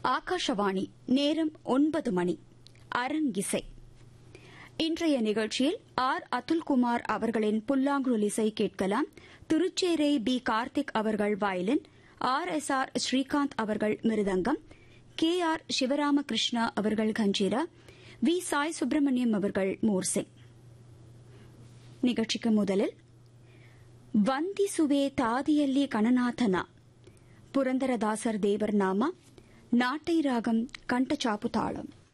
ஆகாஷவாணி நேரம் ஒன்பது மணி அரங்கிசை இன்றைய நிகழ்ச்சியில் ஆர் அதுல்குமார் அவர்களின் புல்லாங்குழல் இசை கேட்கலாம் திருச்சேரை பி கார்த்திக் அவர்கள் violin R S R Srikanth அவர்கள் மிருதங்கம் கே ஆர் சிவராமகிருஷ்ணா அவர்கள் கஞ்சீரா வி சாய் சுப்பிரமணியம் அவர்கள் மோர்சிங் நிகழ்ச்சிக்கு முதலில் ವಂದಿಸುವೆ ತಾದಿಯಲ್ಲಿ ಕಣನಾಥನ ಪುರಂದರದಾಸರ್ ದೇವರ್ ನಾಮ ನಾಟೈ ರಾಗಂ ಕಂಠಚಾಪು ತಾಳಂ